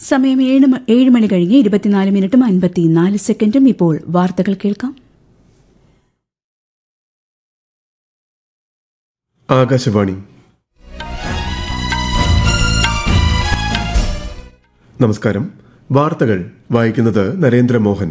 സമയം ഏഴ് മ- ഏഴ് മണി കഴിഞ്ഞ് ഇരുപത്തിനാല് മിനിറ്റും അൻപത്തിനാല് സെക്കൻഡും ഇപ്പോൾ വാർത്തകൾ കേൾക്കാം ആകാശവാണി നമസ്കാരം വാർത്തകൾ വായിക്കുന്നത് നരേന്ദ്രമോഹൻ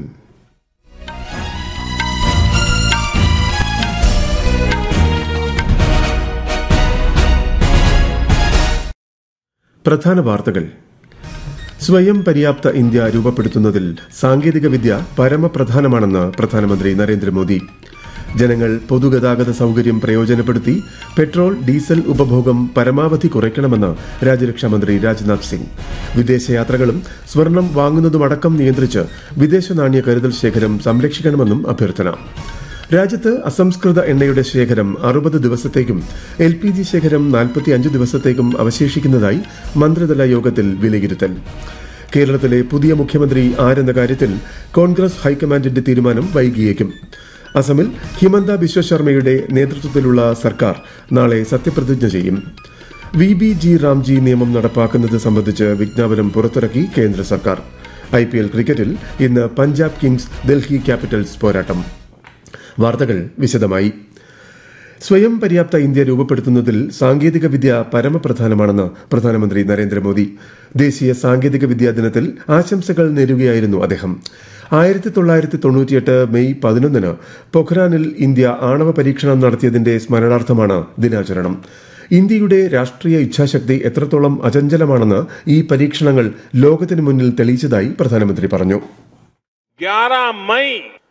പ്രധാന വാർത്തകൾ സ്വയം പര്യാപ്ത ഇന്ത്യ രൂപപ്പെടുത്തുന്നതിൽ സാങ്കേതികവിദ്യ പരമപ്രധാനമാണെന്ന് പ്രധാനമന്ത്രി നരേന്ദ്രമോദി ജനങ്ങൾ പൊതുഗതാഗത സൌകര്യം പ്രയോജനപ്പെടുത്തി പെട്രോൾ ഡീസൽ ഉപഭോഗം പരമാവധി കുറയ്ക്കണമെന്ന് രാജ്യരക്ഷാമന്ത്രി രാജ്നാഥ് സിംഗ് വിദേശയാത്രകളും സ്വർണം വാങ്ങുന്നതുമടക്കം നിയന്ത്രിച്ച് വിദേശ നാണ്യ കരുതൽ ശേഖരം സംരക്ഷിക്കണമെന്നും അഭ്യർത്ഥന രാജ്യത്ത് അസംസ്കൃത എണ്ണയുടെ ശേഖരം അറുപത് ദിവസത്തേക്കും എൽ പി ജി ശേഖരം നാൽപ്പത്തിയഞ്ച് ദിവസത്തേക്കും അവശേഷിക്കുന്നതായി മന്ത്രിതല യോഗത്തിൽ വിലയിരുത്തൽ കേരളത്തിലെ പുതിയ മുഖ്യമന്ത്രി ആരെന്ന കാര്യത്തിൽ കോൺഗ്രസ് ഹൈക്കമാൻഡിന്റെ തീരുമാനം വൈകിയേക്കും അസമിൽ ഹിമന്ത ബിശ്വ ശർമ്മയുടെ നേതൃത്വത്തിലുള്ള സർക്കാർ നാളെ സത്യപ്രതിജ്ഞ ചെയ്യും വി ബി ജി റാംജി നിയമം നടപ്പാക്കുന്നത് സംബന്ധിച്ച് വിജ്ഞാപനം പുറത്തിറക്കി കേന്ദ്ര സർക്കാർ ഐ പി എൽ ക്രിക്കറ്റിൽ ഇന്ന് പഞ്ചാബ് കിങ്സ് ഡൽഹി ക്യാപിറ്റൽസ് പോരാട്ടം വാർത്തകൾ വിശദമായി സ്വയം പര്യാപ്ത ഇന്ത്യ രൂപപ്പെടുത്തുന്നതിൽ സാങ്കേതിക വിദ്യ പരമപ്രധാനമാണെന്ന് പ്രധാനമന്ത്രി നരേന്ദ്രമോദി ദേശീയ സാങ്കേതിക വിദ്യാ ദിനത്തിൽ ആശംസകൾ നേരുകയായിരുന്നു അദ്ദേഹം ആയിരത്തി തൊള്ളായിരത്തി തൊണ്ണൂറ്റിയെട്ട് മെയ് പതിനൊന്നിന് പൊഖ്റാനിൽ ഇന്ത്യ ആണവ പരീക്ഷണം നടത്തിയതിന്റെ സ്മരണാർത്ഥമാണ് ദിനാചരണം ഇന്ത്യയുടെ രാഷ്ട്രീയ ഇച്ഛാശക്തി എത്രത്തോളം അചഞ്ചലമാണെന്ന് ഈ പരീക്ഷണങ്ങൾ ലോകത്തിനു മുന്നിൽ തെളിയിച്ചതായി പ്രധാനമന്ത്രി പറഞ്ഞു 11 मई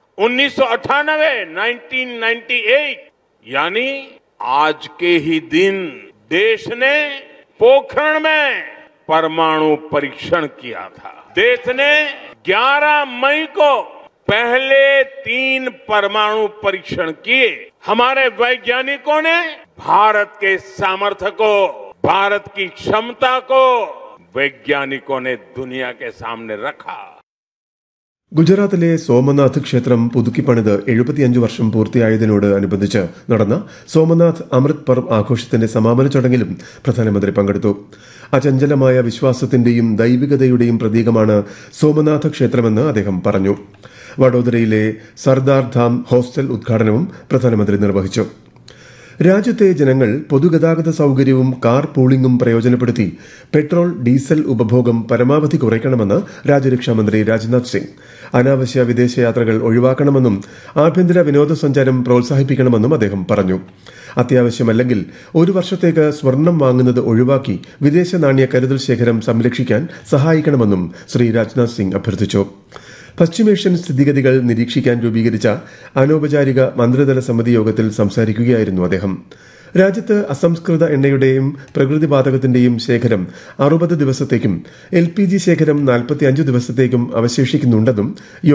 1998 1998 यानी आज के ही दिन देश ने पोखरण में परमाणु परीक्षण किया था देश ने 11 मई को पहले तीन परमाणु परीक्षण किए हमारे वैज्ञानिकों ने भारत के सामर्थ्य को भारत की क्षमता को वैज्ञानिकों ने दुनिया के सामने रखा ഗുജറാത്തിലെ സോമനാഥ് ക്ഷേത്രം പുതുക്കിപ്പണിത് എഴുപത്തിയഞ്ച് വർഷം പൂർത്തിയായതിനോട് അനുബന്ധിച്ച് നടന്ന സോമനാഥ് അമൃത് പർവ് ആഘോഷത്തിന്റെ സമാപന ചടങ്ങിലും പ്രധാനമന്ത്രി പങ്കെടുത്തു അചഞ്ചലമായ വിശ്വാസത്തിന്റെയും ദൈവികതയുടെയും പ്രതീകമാണ് സോമനാഥ ക്ഷേത്രമെന്ന് അദ്ദേഹം പറഞ്ഞു വഡോദരയിലെ സർദാർ ധാം ഹോസ്റ്റൽ ഉദ്ഘാടനവും പ്രധാനമന്ത്രി നിർവഹിച്ചു രാജ്യത്തെ ജനങ്ങൾ പൊതുഗതാഗത സൌകര്യവും കാർ പൂളിംഗും പ്രയോജനപ്പെടുത്തി പെട്രോൾ ഡീസൽ ഉപഭോഗം പരമാവധി കുറയ്ക്കണമെന്ന് രാജ്യരക്ഷാമന്ത്രി രാജ്നാഥ് സിംഗ് അനാവശ്യ വിദേശയാത്രകൾ ഒഴിവാക്കണമെന്നും ആഭ്യന്തര വിനോദസഞ്ചാരം പ്രോത്സാഹിപ്പിക്കണമെന്നും അദ്ദേഹം പറഞ്ഞു അത്യാവശ്യമല്ലെങ്കിൽ ഒരു വർഷത്തേക്ക് സ്വർണം വാങ്ങുന്നത് ഒഴിവാക്കി വിദേശ നാണ്യ കരുതൽ ശേഖരം സംരക്ഷിക്കാൻ സഹായിക്കണമെന്നും ശ്രീ രാജ്നാഥ് സിംഗ് അഭ്യർത്ഥിച്ചു പശ്ചിമേഷ്യൻ സ്ഥിതിഗതികൾ നിരീക്ഷിക്കാൻ രൂപീകരിച്ച അനൗപചാരിക മന്ത്രിതല സമിതി യോഗത്തിൽ സംസാരിക്കുകയായിരുന്നു അദ്ദേഹം രാജ്യത്ത് അസംസ്കൃത എണ്ണയുടെയും പ്രകൃതിവാതകത്തിന്റെയും ശേഖരം അറുപത് ദിവസത്തേക്കും എൽ പി ജി ശേഖരം നാൽപ്പത്തിയഞ്ച് ദിവസത്തേക്കും അവശേഷിക്കുന്നുണ്ടെന്നും